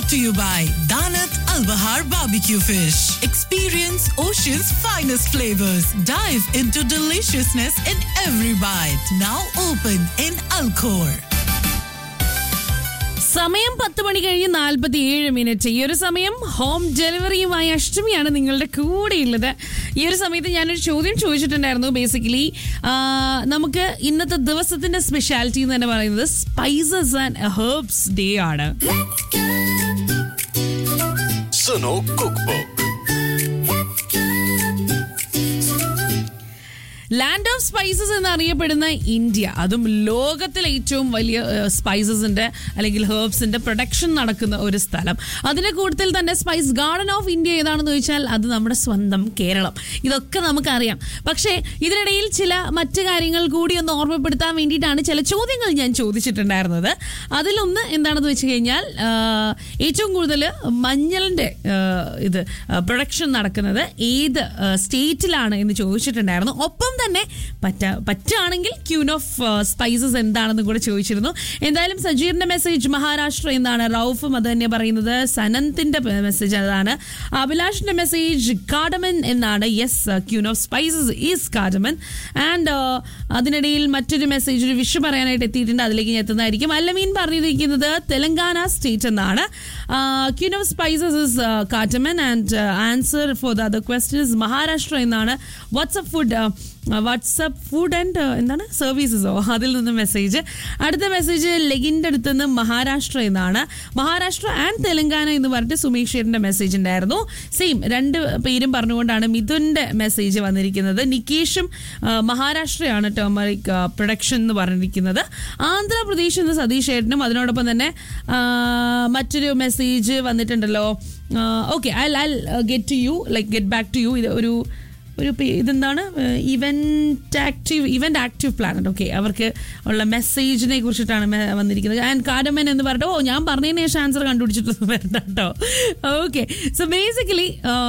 brought to you by Danat Al Bahar Barbecue Fish. Experience Ocean's finest flavors. Dive into deliciousness in every bite. Now open in Alcor. സമയം പത്ത് മണി കഴിഞ്ഞ് നാൽപ്പത്തി ഏഴ് minute ഈ ഒരു സമയം ഹോം ഡെലിവറിയുമായി അഷ്ടമിയാണ് നിങ്ങളുടെ കൂടെയുള്ളത് ഈ ഒരു സമയത്ത് ഞാനൊരു ചോദ്യം ചോദിച്ചിട്ടുണ്ടായിരുന്നു ബേസിക്കലി നമുക്ക് ഇന്നത്തെ ദിവസത്തിന്റെ സ്പെഷ്യാലിറ്റി എന്ന് തന്നെ പറയുന്നത് സ്പൈസസ് ആൻഡ് ഹെർബ്സ് ഡേ ആണ് Suno Cookbook. Land of spices എന്നറിയപ്പെടുന്ന ഇന്ത്യ അതും ലോകത്തിലെ ഏറ്റവും വലിയ സ്പൈസസിന്റെ അല്ലെങ്കിൽ ഹെർബ്സിന്റെ പ്രൊഡക്ഷൻ നടക്കുന്ന ഒരു സ്ഥലം അതിന്റെ കൂട്ടത്തിൽ തന്നെ സ്പൈസ് ഗാർഡൻ ഓഫ് ഇന്ത്യ ഏതാണെന്ന് ചോദിച്ചാൽ അത് നമ്മുടെ സ്വന്തം കേരളം ഇതൊക്കെ നമുക്കറിയാം പക്ഷേ ഇതിനിടയിൽ ചില മറ്റു കാര്യങ്ങൾ കൂടി ഒന്ന് ഓർമ്മപ്പെടുത്താൻ വേണ്ടിയിട്ടാണ് ചില ചോദ്യങ്ങൾ ഞാൻ ചോദിച്ചിട്ടുണ്ടായിരുന്നത് അതിലൊന്ന് എന്താണെന്ന് വെച്ച് കഴിഞ്ഞാൽ ആ, ഏറ്റവും കൂടുതൽ മഞ്ഞളിന്റെ ആ, ഇത് പ്രൊഡക്ഷൻ നടക്കുന്നത് ഏത് സ്റ്റേറ്റിലാണ് എന്ന് ചോദിച്ചിട്ടുണ്ടായിരുന്നു ഒപ്പം തന്നെ പറ്റ പറ്റുകയാണെങ്കിൽ ക്യൂൻ ഓഫ് സ്പൈസസ് എന്താണെന്ന് കൂടെ ചോദിച്ചിരുന്നു എന്തായാലും സജീറിന്റെ മെസ്സേജ് മഹാരാഷ്ട്ര എന്നാണ് റൌഫും അത് തന്നെ പറയുന്നത് സനന്തിന്റെ മെസ്സേജ് അതാണ് അഭിലാഷിന്റെ മെസ്സേജ് കാഡമൻ എന്നാണ് yes queen of spices is cardamom and അതിനിടയിൽ മറ്റൊരു മെസ്സേജ് ഒരു വിഷു പറയാനായിട്ട് എത്തിയിട്ടുണ്ട് അതിലേക്ക് ഞാൻ എത്തുന്നതായിരിക്കും അല്ലമീൻ പറഞ്ഞിരിക്കുന്നത് തെലങ്കാന സ്റ്റേറ്റ് എന്നാണ് queen of spices is cardamom and answer for the other question is Maharashtra എന്നാണ് WhatsApp food WhatsApp food and എന്താണ് സർവീസസോ അതിൽ നിന്ന് മെസ്സേജ് അടുത്ത മെസ്സേജ് ലെഗിൻ്റെ അടുത്ത് നിന്ന് മഹാരാഷ്ട്ര എന്നാണ് മഹാരാഷ്ട്ര ആൻഡ് തെലങ്കാന എന്ന് പറഞ്ഞിട്ട് സുമേഷേറിന്റെ മെസ്സേജ് ഉണ്ടായിരുന്നു സെയിം രണ്ട് പേരും പറഞ്ഞുകൊണ്ടാണ് മിഥുന്റെ മെസ്സേജ് വന്നിരിക്കുന്നത് നികേഷും ആ, മഹാരാഷ്ട്രയാണ് ടേമറിക് പ്രൊഡക്ഷൻ എന്ന് പറഞ്ഞിരിക്കുന്നത് ആന്ധ്രാപ്രദേശ് എന്ന് സതീഷ് ഏട്ടനും അതിനോടൊപ്പം തന്നെ ആ, മറ്റൊരു മെസ്സേജ് വന്നിട്ടുണ്ടല്ലോ okay I I get to you like get back to you ഇത് ഒരു ഒരു പേ- ഇതെന്താണ് event active event active planet okay അവർക്ക് ഉള്ള മെസ്സേജിനെ കുറിച്ചിട്ടാണ് മെ- വന്നിരിക്കുന്നത് ആൻഡ് കാഡമൻ എന്ന് പറഞ്ഞിട്ട് ഓ ഞാൻ പറഞ്ഞതിന് ശേഷം ആൻസർ കണ്ടുപിടിച്ചിട്ടൊന്നും വരണ്ട കേട്ടോ ഓക്കെ സോ ബേസിക്കലി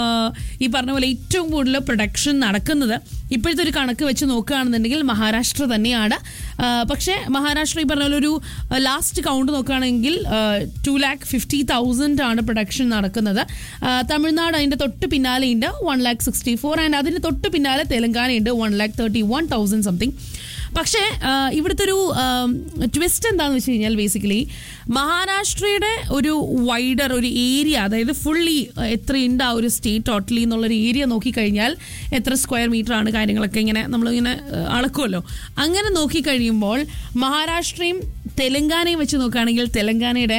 ഈ പറഞ്ഞ പോലെ ഏറ്റവും കൂടുതൽ പ്രൊഡക്ഷൻ നടക്കുന്നത് ഇപ്പോഴത്തെ ഒരു കണക്ക് വെച്ച് നോക്കുകയാണെന്നുണ്ടെങ്കിൽ മഹാരാഷ്ട്ര തന്നെയാണ് ആ, പക്ഷേ മഹാരാഷ്ട്ര ഈ പറഞ്ഞ പോലെ ഒരു ലാസ്റ്റ് കൗണ്ട് നോക്കുകയാണെങ്കിൽ ടു ലാക്ക് ഫിഫ്റ്റി തൗസൻഡ് ആണ് പ്രൊഡക്ഷൻ നടക്കുന്നത് ആ, തമിഴ്നാട് അതിൻ്റെ തൊട്ട് പിന്നാലെയുണ്ട് one lakh sixty four and അതിന് തൊട്ട് പിന്നാലെ തെലങ്കാനയുണ്ട് one lakh thirty one thousand something പക്ഷേ ആ, ഇവിടുത്തെ ഒരു ട്വിസ്റ്റ് എന്താണെന്ന് വെച്ച് കഴിഞ്ഞാൽ ബേസിക്കലി മഹാരാഷ്ട്രയുടെ ഒരു വൈഡർ ഒരു ഏരിയ അതായത് ഫുള്ളി എത്രയുണ്ട് ആ ഒരു സ്റ്റേറ്റ് ടോട്ടലി എന്നുള്ളൊരു ഏരിയ നോക്കിക്കഴിഞ്ഞാൽ എത്ര സ്ക്വയർ മീറ്റർ ആണ് കാര്യങ്ങളൊക്കെ ഇങ്ങനെ നമ്മളിങ്ങനെ ആ, അളക്കുമല്ലോ അങ്ങനെ നോക്കിക്കഴിയുമ്പോൾ മഹാരാഷ്ട്രയും തെലങ്കാനയും വെച്ച് നോക്കുകയാണെങ്കിൽ തെലങ്കാനയുടെ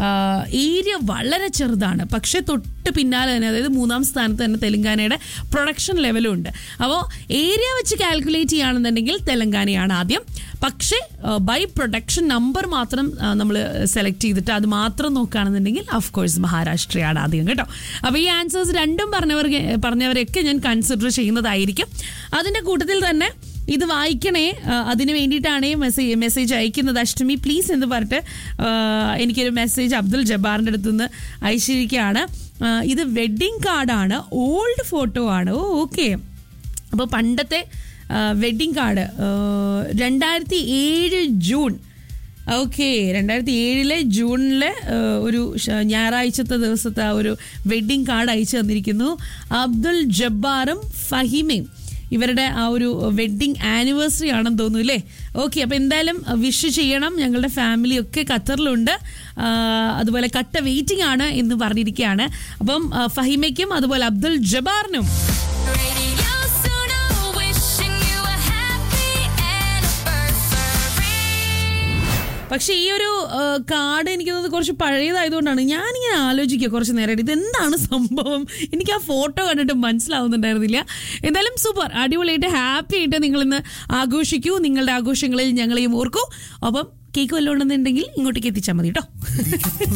ഏരിയ വളരെ ചെറുതാണ് പക്ഷെ തൊട്ട് പിന്നാലെ തന്നെ അതായത് മൂന്നാം സ്ഥാനത്ത് തന്നെ തെലങ്കാനയുടെ പ്രൊഡക്ഷൻ ലെവലും ഉണ്ട് അപ്പോൾ ഏരിയ വെച്ച് കാൽക്കുലേറ്റ് ചെയ്യുകയാണെന്നുണ്ടെങ്കിൽ തെലങ്കാനയാണ് ആദ്യം പക്ഷേ ബൈ പ്രൊഡക്ഷൻ നമ്പർ മാത്രം നമ്മൾ സെലക്ട് ചെയ്തിട്ട് അത് മാത്രം നോക്കുകയാണെന്നുണ്ടെങ്കിൽ ഓഫ് കോഴ്സ് മഹാരാഷ്ട്രയാണ് ആദ്യം കേട്ടോ അപ്പോൾ ഈ ആൻസേഴ്സ് രണ്ടും പറഞ്ഞവർക്ക് പറഞ്ഞവരെയൊക്കെ ഞാൻ കൺസിഡർ ചെയ്യുന്നതായിരിക്കും അതിൻ്റെ കൂട്ടത്തിൽ തന്നെ ഇത് വായിക്കണേ ആ, അതിന് വേണ്ടിയിട്ടാണ് മെസ്സേജ് മെസ്സേജ് അയക്കുന്നത് അഷ്ടമി പ്ലീസ് എന്ന് പറഞ്ഞിട്ട് ആ, എനിക്കൊരു മെസ്സേജ് അബ്ദുൽ ജബ്ബാറിൻ്റെ അടുത്ത് നിന്ന് അയച്ചിരിക്കുകയാണ് ആ, ഇത് വെഡ്ഡിങ് കാർഡാണ് ഓൾഡ് ഫോട്ടോ ആണ് ഓ ഓക്കെ അപ്പോൾ പണ്ടത്തെ വെഡ്ഡിങ് കാർഡ് രണ്ടായിരത്തി ഏഴ് ജൂൺ ഓക്കെ രണ്ടായിരത്തി ഏഴിലെ ജൂണിലെ ഒരു ശ- ഞായറാഴ്ചത്തെ ദിവസത്തെ ആ ഒരു വെഡ്ഡിങ് കാർഡ് അയച്ചു തന്നിരിക്കുന്നു അബ്ദുൽ ജബ്ബാറും ഫഹിമയും ഇവരുടെ ആ ഒരു വെഡ്ഡിങ് ആനിവേഴ്സറി ആണെന്ന് തോന്നുന്നു അല്ലേ ഓക്കെ അപ്പം എന്തായാലും വിഷ് ചെയ്യണം ഞങ്ങളുടെ ഫാമിലി ഒക്കെ ഖത്തറിലുണ്ട് ആ, അതുപോലെ കട്ട വെയിറ്റിംഗ് ആണ് എന്ന് പറഞ്ഞിരിക്കുകയാണ് അപ്പം ആ, ഫഹിമയ്ക്കും അതുപോലെ Abdul ജബാറിനും Radio Suno, wishing you a happy anniversary. പക്ഷെ ഈ ഒരു കാർഡ് എനിക്ക് തോന്നുന്നത് കുറച്ച് പഴയതായതുകൊണ്ടാണ് ഞാനിങ്ങനെ ആലോചിക്കുക കുറച്ച് നേരമായിട്ട് ഇത് എന്താണ് സംഭവം എനിക്ക് ആ ഫോട്ടോ കണ്ടിട്ട് മനസ്സിലാവുന്നുണ്ടായിരുന്നില്ല എന്തായാലും സൂപ്പർ അടിപൊളിയായിട്ട് ഹാപ്പി ആയിട്ട് നിങ്ങൾ ഇന്ന് ആഘോഷിക്കൂ നിങ്ങളുടെ ആഘോഷങ്ങളിൽ ഞങ്ങളെയും ഓർക്കൂ അപ്പം കേക്ക് വല്ലതും ഉണ്ടെന്നുണ്ടെങ്കിൽ ഇങ്ങോട്ടേക്ക് എത്തിച്ചാൽ മതി കേട്ടോ